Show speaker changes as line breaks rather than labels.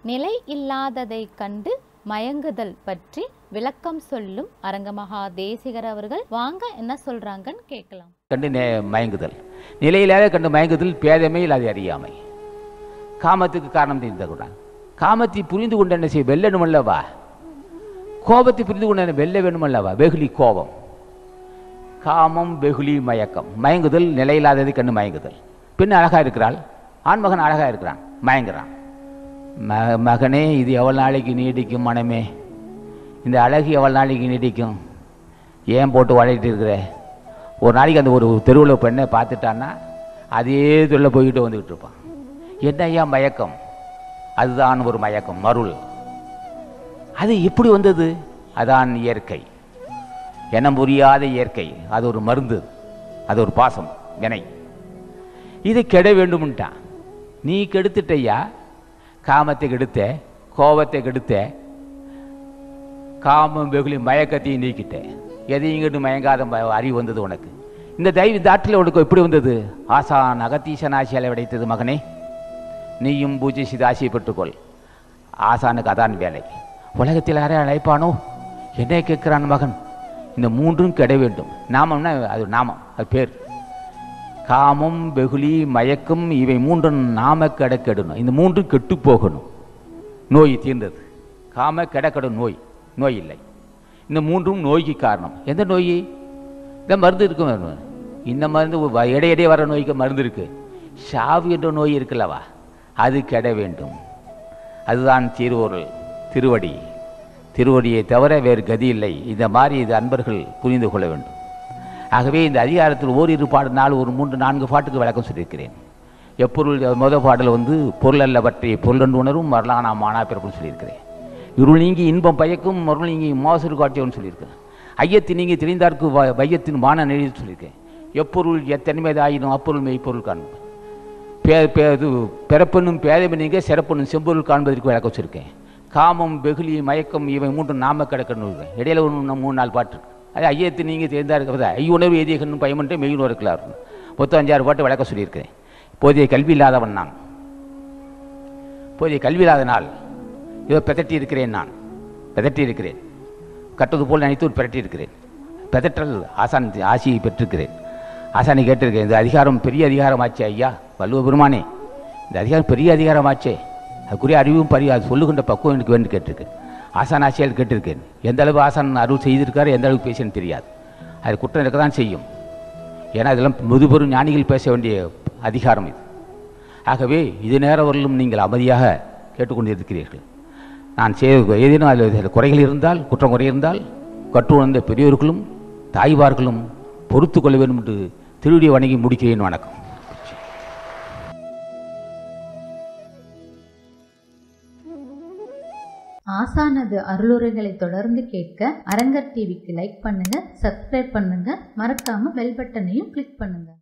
நிலை இல்லாததை கண்டு மயங்குதல் பற்றி விளக்கம் சொல்லும் அரங்கமகா தேசிகர் அவர்கள் வாங்க என்ன சொல்றாங்கன்னு கேட்கலாம்
கண்டு நே- மயங்குதல் நிலையில்லாத கண்டு மயங்குதல் பேதமை இல்லாத அறியாமை காமத்துக்கு காரணம் தெரிந்தக்கூடாது காமத்தை புரிந்து கொண்டு என்ன செய்ய வெல்லணும் அல்லவா கோபத்தை புரிந்து கொண்டு என்ன வெல்ல வேணும் அல்லவா வெகுளி கோபம் காமம் வெகுளி மயக்கம் மயங்குதல் நிலையில்லாததை கண்டு மயங்குதல் பெண் அழகா இருக்கிறாள் ஆண்மகன் அழகா இருக்கிறான் மயங்குறான் ம மகனே இது எவ்வளோ நாளைக்கு நீடிக்கும் மனமே இந்த அழகு எவ்வளோ நாளைக்கு நீடிக்கும் ஏன் போட்டு வளையிட்டு இருக்கிற ஒரு நாளைக்கு அந்த ஒரு தெருவில் பெண்ணை பார்த்துட்டான்னா அதே தெருவில் போய்கிட்டு வந்துக்கிட்டு இருப்பான் என்ன ஐயா மயக்கம் அதுதான் ஒரு மயக்கம் மருள் அது எப்படி வந்தது அதான் இயற்கை எனம் புரியாத இயற்கை அது ஒரு மருந்து அது ஒரு பாசம் வினை இதை கெட வேண்டும்ன்ட்டான் நீ கெடுத்துட்டய்யா காமத்தை கெடுத்த கோபத்தை கெடுத்த காமம் வெகுளி மயக்கத்தையும் நீக்கிட்ட எதையும் கண்டு மயங்காத ம- அறிவு வந்தது உனக்கு இந்த தெய்வ தாட்டில் உனக்கு எப்படி வந்தது ஆசான் அகத்தீசன் ஆசியால் விடைத்தது மகனே நீயும் பூஜை செய்து ஆசையை பெற்றுக்கொள் ஆசானுக்கு அதான் வேலை உலகத்தில் யாரை அழைப்பானோ என்ன கேட்கிறான் மகன் இந்த மூன்றும் கெட வேண்டும் நாமம்னா அது நாமம் அது பேர் காமம் வெகுளி மயக்கம் இவை மூன்றும் நாம கெட கெடணும் இந்த மூன்றும் கெட்டு போகணும் நோய் தீர்ந்தது காம கெட கெட நோய் நோய் இல்லை இந்த மூன்றும் நோய்க்கு காரணம் எந்த நோய் இந்த மருந்து இருக்கு இந்த மருந்து வ- இடையிடையே வர நோய்க்கு மருந்து இருக்கு சாவு என்ற நோய் இருக்குல்லவா அது கெட வேண்டும் அதுதான் திருவொருள் திருவடி திருவடியை தவிர வேறு கதி இல்லை இந்த மாதிரி இது அன்பர்கள் புரிந்து கொள்ள வேண்டும் ஆகவே இந்த அதிகாரத்தில் ஓரிரு பாடு நாள் ஒரு மூன்று நான்கு பாட்டுக்கு விளக்கம் சொல்லியிருக்கிறேன் எப்பொருள் முத பாடல் வந்து பொருள் அல்ல பற்றி பொருள் என்று உணரும் வரலானா மானா பிறப்புன்னு சொல்லியிருக்கிறேன் இருள் நீங்கி இன்பம் பயக்கும் மருள் நீங்கி மோசரு காட்டியவன் சொல்லியிருக்கேன் ஐயத்தி நீங்கி தெரிந்தார்க்கு வ- வையத்தின் மான நெறி சொல்லியிருக்கேன் எப்பொருள் எத்தனிமைதாயினும் அப்பொருள் மெய்ப்பொருள் காண்பது பே பே இது பிறப்பெண்ணும் பேதமை நீங்க சிறப்பெண்ணும் செம்பொருள் காண்பதற்கு விளக்கம் வச்சிருக்கேன் காமம் வெகுளி மயக்கம் இவை மூன்று நாம கிடக்கணும் இடையில ஒரு இன்னும் மூணு நாலு பாட்டு இருக்கு அது ஐயத்து நீங்கள் தெரிந்தா இருக்கிறதா ஐயுணர்வு எதியகன்னு பயமன்ட்டு மெய்யுணர்வு இருக்கலாம் மொத்தம் அஞ்சாறு பாட்டு விளக்கம் சொல்லியிருக்கிறேன் போதிய கல்வி இல்லாதவன் நான் போதிய கல்வி இல்லாத நாள் இதோ பெதட்டி இருக்கிறேன் நான் பெதட்டி இருக்கிறேன் கட்டுவது போல் நினைத்து ஒரு பிரட்டி இருக்கிறேன் பெதற்றல் ஆசான் ஆசியை பெற்றிருக்கிறேன் ஆசானை கேட்டிருக்கேன் இந்த அதிகாரம் பெரிய அதிகாரமாச்சே ஐயா வள்ளுவ பெருமானே இந்த அதிகாரம் பெரிய அதிகாரமாச்சே அதுக்குரிய அறிவும் பரி அது சொல்லுகின்ற பக்குவம் எனக்கு வேண்டும் கேட்டிருக்கேன் ஆசான் ஆசியால் கேட்டிருக்கேன் எந்த அளவு ஆசான் அருள் செய்திருக்காரு எந்த அளவுக்கு பேசுன்னு தெரியாது அது குற்றம் இருக்க தான் செய்யும் ஏன்னா இதெல்லாம் முதுபெரும் ஞானிகள் பேச வேண்டிய அதிகாரம் இது ஆகவே இது நேரம் வரலும் நீங்கள் அமைதியாக கேட்டுக்கொண்டிருக்கிறீர்கள் நான் செய்த ஏதேனும் அதில் சில குறைகள் இருந்தால் குற்றம் குறை இருந்தால் கற்றுணர்ந்த பெரியோர்களும் தாய்வார்களும் பொறுத்து கொள்ள வேண்டும் என்று திருவிடிய வணங்கி முடிக்கிறேன் வணக்கம்
ஆசானது அருளுரைகளை தொடர்ந்து கேட்க அரங்கர் டிவிக்கு லைக் பண்ணுங்க சப்ஸ்கிரைப் பண்ணுங்க மறக்காம பெல் பட்டனையும் கிளிக் பண்ணுங்க